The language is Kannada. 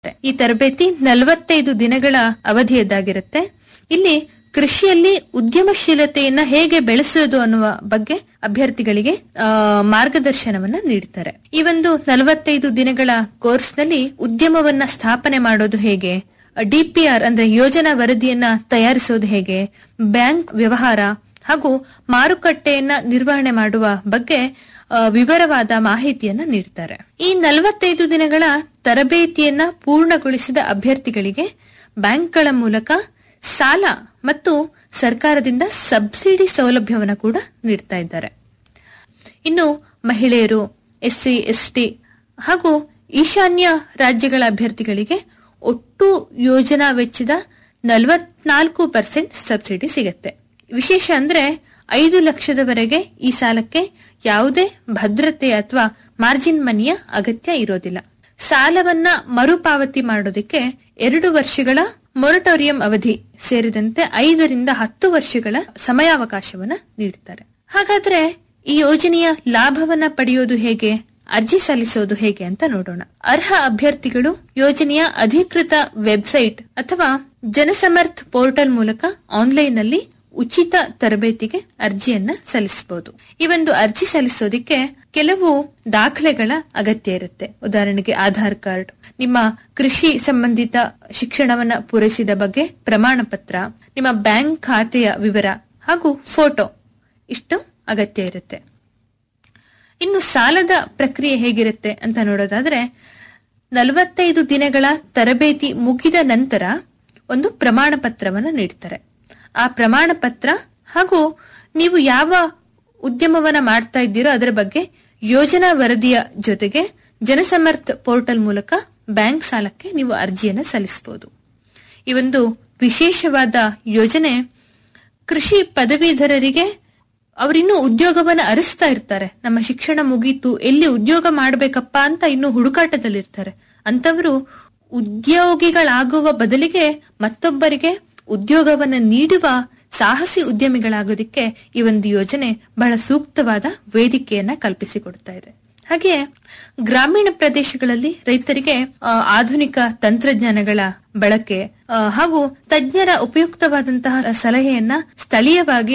ಈ ತರಬೇತಿ ನಲವತ್ತೈದು ದಿನಗಳ ಅವಧಿಯದ್ದಾಗಿರುತ್ತೆ ಇಲ್ಲಿ ಕೃಷಿಯಲ್ಲಿ ಉದ್ಯಮಶೀಲತೆಯನ್ನ ಹೇಗೆ ಬೆಳೆಸೋದು ಅನ್ನುವ ಬಗ್ಗೆ ಅಭ್ಯರ್ಥಿಗಳಿಗೆ ಆ, ಮಾರ್ಗದರ್ಶನವನ್ನ ನೀಡ್ತಾರೆ ಈ ಒಂದು ನಲವತ್ತೈದು ದಿನಗಳ ಕೋರ್ಸ್ನಲ್ಲಿ ಉದ್ಯಮವನ್ನ ಸ್ಥಾಪನೆ ಮಾಡೋದು ಹೇಗೆ ಡಿಪಿಆರ್ ಅಂದ್ರೆ ಯೋಜನಾ ವರದಿಯನ್ನ ತಯಾರಿಸೋದು ಹೇಗೆ ಬ್ಯಾಂಕ್ ವ್ಯವಹಾರ ಹಾಗೂ ಮಾರುಕಟ್ಟೆಯನ್ನ ನಿರ್ವಹಣೆ ಮಾಡುವ ಬಗ್ಗೆ ಆ, ವಿವರವಾದ ಮಾಹಿತಿಯನ್ನ ನೀಡ್ತಾರೆ ಈ ನಲವತ್ತೈದು ದಿನಗಳ ತರಬೇತಿಯನ್ನ ಪೂರ್ಣಗೊಳಿಸಿದ ಅಭ್ಯರ್ಥಿಗಳಿಗೆ ಬ್ಯಾಂಕ್ಗಳ ಮೂಲಕ ಸಾಲ ಮತ್ತು ಸರ್ಕಾರದಿಂದ ಸಬ್ಸಿಡಿ ಸೌಲಭ್ಯವನ್ನು ಕೂಡ ನೀಡ್ತಾ ಇದ್ದಾರೆ ಇನ್ನು ಮಹಿಳೆಯರು ಎಸ್ಸಿ ಎಸ್ಟಿ ಹಾಗೂ ಈಶಾನ್ಯ ರಾಜ್ಯಗಳ ಅಭ್ಯರ್ಥಿಗಳಿಗೆ ಒಟ್ಟು ಯೋಜನಾ ವೆಚ್ಚದ ನಲವತ್ನಾಲ್ಕು ಪರ್ಸೆಂಟ್ ಸಬ್ಸಿಡಿ ಸಿಗುತ್ತೆ ವಿಶೇಷ ಅಂದ್ರೆ ಐದು ಲಕ್ಷದವರೆಗೆ ಈ ಸಾಲಕ್ಕೆ ಯಾವುದೇ ಭದ್ರತೆ ಅಥವಾ ಮಾರ್ಜಿನ್ ಮನಿಯ ಅಗತ್ಯ ಇರೋದಿಲ್ಲ ಸಾಲವನ್ನ ಮರುಪಾವತಿ ಮಾಡೋದಕ್ಕೆ ಎರಡು ವರ್ಷಗಳ ಮೊರಟೋರಿಯಂ ಅವಧಿ ಸೇರಿದಂತೆ ಐದರಿಂದ ಹತ್ತು ವರ್ಷಗಳ ಸಮಯಾವಕಾಶವನ್ನ ನೀಡುತ್ತಾರೆ ಹಾಗಾದ್ರೆ ಈ ಯೋಜನೆಯ ಲಾಭವನ್ನ ಪಡೆಯೋದು ಹೇಗೆ ಅರ್ಜಿ ಸಲ್ಲಿಸೋದು ಹೇಗೆ ಅಂತ ನೋಡೋಣ ಅರ್ಹ ಅಭ್ಯರ್ಥಿಗಳು ಯೋಜನೆಯ ಅಧಿಕೃತ ವೆಬ್ಸೈಟ್ ಅಥವಾ ಜನಸಮರ್ಥ್ ಪೋರ್ಟಲ್ ಮೂಲಕ ಆನ್ಲೈನ್ ನಲ್ಲಿ ಉಚಿತ ತರಬೇತಿಗೆ ಅರ್ಜಿಯನ್ನ ಸಲ್ಲಿಸಬಹುದು ಈ ಒಂದು ಅರ್ಜಿ ಸಲ್ಲಿಸೋದಿಕ್ಕೆ ಕೆಲವು ದಾಖಲೆಗಳ ಅಗತ್ಯ ಇರುತ್ತೆ ಉದಾಹರಣೆಗೆ ಆಧಾರ್ ಕಾರ್ಡ್ ನಿಮ್ಮ ಕೃಷಿ ಸಂಬಂಧಿತ ಶಿಕ್ಷಣವನ್ನ ಪೂರೈಸಿದ ಬಗ್ಗೆ ಪ್ರಮಾಣ ಪತ್ರ ನಿಮ್ಮ ಬ್ಯಾಂಕ್ ಖಾತೆಯ ವಿವರ ಹಾಗೂ ಫೋಟೋ ಇಷ್ಟು ಅಗತ್ಯ ಇರುತ್ತೆ ಇನ್ನು ಸಾಲದ ಪ್ರಕ್ರಿಯೆ ಹೇಗಿರುತ್ತೆ ಅಂತ ನೋಡೋದಾದ್ರೆ ನಲವತ್ತೈದು ದಿನಗಳ ತರಬೇತಿ ಮುಗಿದ ನಂತರ ಒಂದು ಪ್ರಮಾಣ ಪತ್ರವನ್ನು ನೀಡ್ತಾರೆ ಆ ಪ್ರಮಾಣ ಪತ್ರ ಹಾಗೂ ನೀವು ಯಾವ ಉದ್ಯಮವನ್ನ ಮಾಡ್ತಾ ಇದ್ದೀರೋ ಅದರ ಬಗ್ಗೆ ಯೋಜನಾ ವರದಿಯ ಜೊತೆಗೆ ಜನಸಮರ್ಥ ಪೋರ್ಟಲ್ ಮೂಲಕ ಬ್ಯಾಂಕ್ ಸಾಲಕ್ಕೆ ನೀವು ಅರ್ಜಿಯನ್ನು ಸಲ್ಲಿಸಬಹುದು ಈ ಒಂದು ವಿಶೇಷವಾದ ಯೋಜನೆ ಕೃಷಿ ಪದವೀಧರರಿಗೆ ಅವರಿನ್ನೂ ಉದ್ಯೋಗವನ್ನ ಅರಿಸ್ತಾ ಇರ್ತಾರೆ ನಮ್ಮ ಶಿಕ್ಷಣ ಮುಗೀತು ಎಲ್ಲಿ ಉದ್ಯೋಗ ಮಾಡ್ಬೇಕಪ್ಪ ಅಂತ ಇನ್ನು ಹುಡುಕಾಟದಲ್ಲಿರ್ತಾರೆ ಅಂತವರು ಉದ್ಯೋಗಿಗಳಾಗುವ ಬದಲಿಗೆ ಮತ್ತೊಬ್ಬರಿಗೆ ಉದ್ಯೋಗವನ್ನ ನೀಡುವ ಸಾಹಸಿ ಉದ್ಯಮಿಗಳಾಗೋದಿಕ್ಕೆ ಈ ಒಂದು ಯೋಜನೆ ಬಹಳ ಸೂಕ್ತವಾದ ವೇದಿಕೆಯನ್ನ ಕಲ್ಪಿಸಿಕೊಡ್ತಾ ಇದೆ ಹಾಗೆ ಗ್ರಾಮೀಣ ಪ್ರದೇಶಗಳಲ್ಲಿ ರೈತರಿಗೆ ಆ, ಆಧುನಿಕ ತಂತ್ರಜ್ಞಾನಗಳ ಬಳಕೆ ಆ, ಹಾಗೂ ತಜ್ಞರ ಉಪಯುಕ್ತವಾದಂತಹ ಸಲಹೆಯನ್ನ ಸ್ಥಳೀಯವಾಗಿ